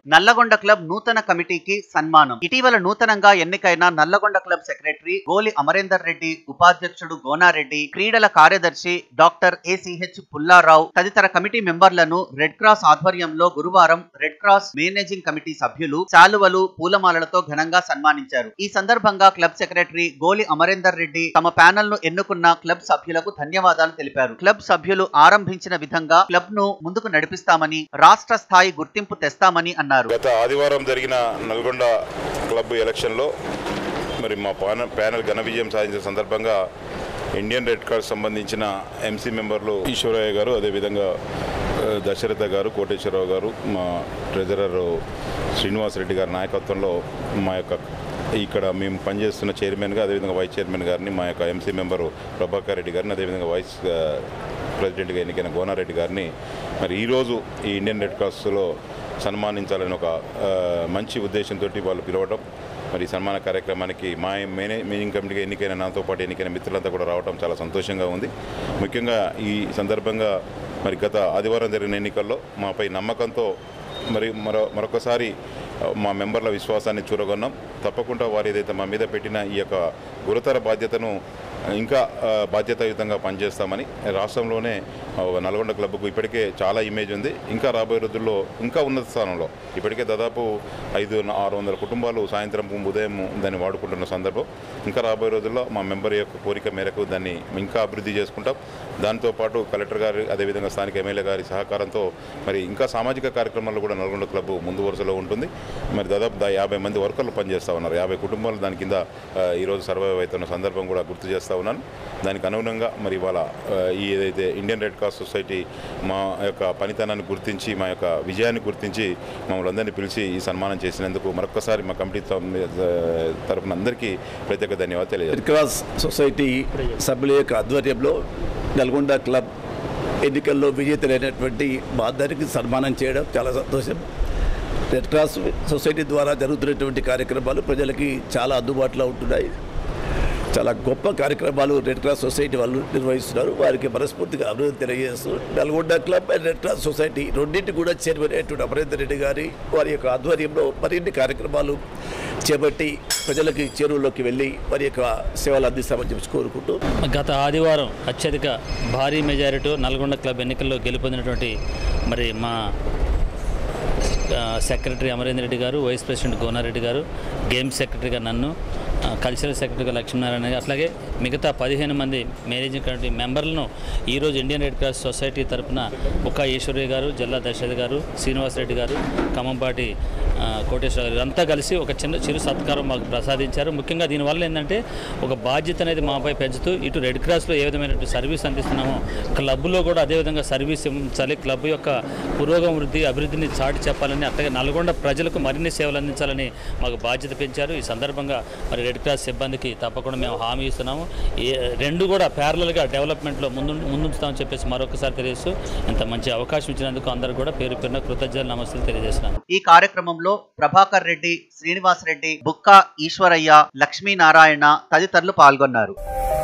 Nalgonda club నూతన కమిటీకి సన్మానం ఇటీవల నూతనంగా ఎన్నికైన నల్లగొండ క్లబ్ సెక్రటరీ గోలి అమరేందర్ రెడ్డి ఉపాధ్యక్షుడు గోనారెడ్డి క్రీడల కార్యదర్శి డాక్టర్ ఏసీహెచ్ పుల్లారావు తదితర కమిటీ మెంబర్లను రెడ్ క్రాస్ ఆధ్వర్యంలో గురువారం రెడ్ క్రాస్ మేనేజింగ్ కమిటీ సభ్యులు శాలువలు పూలమాలలతో ఘనంగా సన్మానించారు ఈ సందర్భంగా క్లబ్ సెక్రటరీ గోలి అమరేందర్ రెడ్డి తమ ప్యానెల్ ను ఎన్నుకున్న క్లబ్ సభ్యులకు ధన్యవాదాలు తెలిపారు క్లబ్ సభ్యులు ఆరంభించిన విధంగా క్లబ్ ను ముందుకు నడిపిస్తామని రాష్ట్ర స్థాయి గుర్తింపు తెస్తామని అన్నారు గత ఆదివారం జరిగిన నల్గొండ క్లబ్ ఎలక్షన్లో మరి మా పాన- ప్యానెల్ ఘన విజయం సాధించిన సందర్భంగా ఇండియన్ రెడ్ క్రాస్ సంబంధించిన ఎంసీ మెంబర్లు ఈశ్వరయ్య గారు అదేవిధంగా ఆ, దశరథ గారు కోటేశ్వరరావు గారు మా ట్రెజరర్ శ్రీనివాస్ రెడ్డి గారి నాయకత్వంలో మా యొక్క ఇక్కడ మేము పనిచేస్తున్న చైర్మన్గా అదేవిధంగా వైస్ చైర్మన్ గారిని మా యొక్క ఎంసీ మెంబరు ప్రభాకర్ రెడ్డి గారిని అదేవిధంగా వైస్ ఆ, ప్రెసిడెంట్గా ఎన్నికైన గోనారెడ్డి గారిని మరి ఈరోజు ఈ ఇండియన్ రెడ్ క్రాస్లో సన్మానించాలని ఒక ఆ, మంచి ఉద్దేశంతో వాళ్ళు పిలవడం మరి ఈ సన్మాన కార్యక్రమానికి మా మేనే మేనేజింగ్ కమిటీగా ఎన్నికైన నాతో పాటు ఎన్నికైన మిత్రులంతా కూడా రావడం చాలా సంతోషంగా ఉంది ముఖ్యంగా ఈ సందర్భంగా మరి గత ఆదివారం జరిగిన ఎన్నికల్లో మాపై నమ్మకంతో మరి మరో మరొకసారి ఆ, మా మెంబర్ల విశ్వాసాన్ని చూరగొన్నాం తప్పకుండా వారు ఏదైతే మా మీద పెట్టిన ఈ యొక్క గురుతర బాధ్యతను ఇంకా ఆ, బాధ్యతాయుతంగా పనిచేస్తామని రాష్ట్రంలోనే ఆ, నల్గొండ క్లబ్కు ఇప్పటికే చాలా ఇమేజ్ ఉంది ఇంకా రాబోయే రోజుల్లో ఇంకా ఉన్నత స్థానంలో ఇప్పటికే దాదాపు ఐదు ఆరు వందల కుటుంబాలు సాయంత్రం ఉదయం దాన్ని వాడుకుంటున్న సందర్భం ఇంకా రాబోయే రోజుల్లో మా మెంబర్ యొక్క కోరిక మేరకు దాన్ని ఇంకా అభివృద్ధి చేసుకుంటాం దాంతోపాటు కలెక్టర్ గారి అదేవిధంగా స్థానిక ఎమ్మెల్యే గారి సహకారంతో మరి ఇంకా సామాజిక కార్యక్రమాల్లో కూడా నల్గొండ క్లబ్ ముందు వరుసలో ఉంటుంది మరి దాదాపు దా యాభై మంది వర్కర్లు పనిచేస్తూ ఉన్నారు యాభై కుటుంబాలు దాని కింద ఆ, ఈరోజు సర్వైవ్ అవుతున్న సందర్భం కూడా గుర్తు చేస్తూ ఉన్నాను దానికి అనుగుణంగా మరి ఇవాళ ఆ, ఈ ఏదైతే ఇండియన్ రెడ్ క్రాస్ సొసైటీ మా యొక్క పనితనాన్ని గుర్తించి మా యొక్క విజయాన్ని గుర్తించి మమ్మల్ని అందరినీ పిలిచి ఈ సన్మానం చేసినందుకు మరొకసారి మా కమిటీ తరఫున అందరికీ ప్రత్యేక ధన్యవాదాలు తెలియజేస్తాను రెడ్ క్రాస్ సొసైటీ సభ్యుల యొక్క ఆధ్వర్యంలో నల్గొండ క్లబ్ ఎన్నికల్లో విజేతలైనటువంటి మా అందరికీ సన్మానం చేయడం చాలా సంతోషం రెడ్ క్రాస్ సొసైటీ ద్వారా జరుగుతున్నటువంటి కార్యక్రమాలు ప్రజలకి చాలా అందుబాటులో ఉంటున్నాయి చాలా గొప్ప కార్యక్రమాలు రెడ్ క్రాస్ సొసైటీ వాళ్ళు నిర్వహిస్తున్నారు వారికి మనస్ఫూర్తిగా అభివృద్ధి తెలియజేస్తూ Nalgonda club and red cross society రెండింటి కూడా చైర్మన్ అయినటువంటి అమరేందర్ రెడ్డి గారి వారి యొక్క ఆధ్వర్యంలో మరిన్ని కార్యక్రమాలు చేపట్టి ప్రజలకి చేరువులోకి వెళ్ళి వారి యొక్క సేవలు అందిస్తామని చెప్పి కోరుకుంటూ గత ఆదివారం అత్యధిక భారీ మెజారిటీ నల్గొండ క్లబ్ ఎన్నికల్లో గెలుపొందినటువంటి మరి మా ఆ, సెక్రటరీ అమరేంద్ర రెడ్డి గారు వైస్ ప్రెసిడెంట్ గోనారెడ్డి గారు గేమ్ సెక్రటరీగా నన్ను ఆ, కల్చరల్ సెక్రటరీగా లక్ష్మీనారాయణ గారు అట్లాగే మిగతా పదిహేను మంది మేనేజింగ్ కమిటీ మెంబర్లను ఈరోజు ఇండియన్ రెడ్ క్రాస్ సొసైటీ తరపున ఉక్కా ఈశ్వరయ్య గారు జల్లా దశరథ్ గారు శ్రీనివాసరెడ్డి గారు ఖమ్మంపాటి ఆ, కోటేశ్వర గారు అంతా కలిసి ఒక చిన్న చిరు సత్కారం మాకు ప్రసాదించారు ముఖ్యంగా దీనివల్ల ఏంటంటే ఒక బాధ్యత అనేది మాపై పెంచుతూ ఇటు రెడ్ క్రాస్లో ఏ విధమైనటువంటి సర్వీస్ అందిస్తున్నామో క్లబ్లో కూడా అదేవిధంగా సర్వీస్ ఇవ్వాలి క్లబ్ యొక్క పురోగమృద్ధి అభివృద్ధిని చాటి చెప్పాలని అట్లాగే నల్గొండ ప్రజలకు మరిన్ని సేవలు అందించాలని మాకు బాధ్యత పెంచారు ఈ సందర్భంగా మరి రెడ్ క్రాస్ సిబ్బందికి తప్పకుండా మేము హామీ ఇస్తున్నాము ఏ రెండు కూడా ప్యారలల్గా డెవలప్మెంట్లో ముందు ముందుంచుతామని చెప్పేసి మరొకసారి తెలియజేస్తూ ఇంత మంచి అవకాశం ఇచ్చినందుకు అందరూ కూడా పేరు పేరున కృతజ్ఞతలు నమస్తులు తెలియజేస్తున్నాను ఈ కార్యక్రమంలో ప్రభాకర్ రెడ్డి శ్రీనివాస్ రెడ్డి బుక్కా ఈశ్వరయ్య లక్ష్మీనారాయణ తదితరులు పాల్గొన్నారు